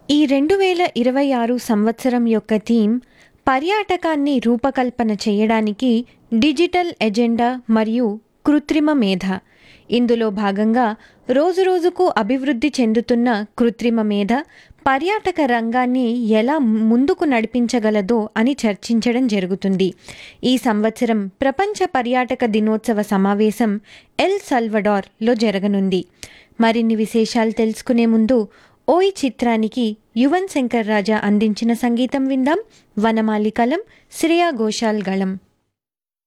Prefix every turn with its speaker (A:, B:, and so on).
A: ఈ రెండు వేల ఇరవై ఆరు సంవత్సరం యొక్క థీమ్ పర్యాటకాన్ని రూపకల్పన చేయడానికి డిజిటల్ ఎజెండా మరియు కృత్రిమ మేధ ఇందులో భాగంగా రోజురోజుకు అభివృద్ధి చెందుతున్న కృత్రిమ మేధ పర్యాటక రంగాన్ని ఎలా ముందుకు నడిపించగలదో అని చర్చించడం జరుగుతుంది ఈ సంవత్సరం ప్రపంచ పర్యాటక దినోత్సవ సమావేశం ఎల్ సల్వడార్లో జరగనుంది మరిన్ని విశేషాలు తెలుసుకునే ముందు ఓయ్ చిత్రానికి యువన్ శంకర్ రాజా అందించిన సంగీతం విందాం వనమాలి కలం శ్రేయా ఘోషాల్ గళం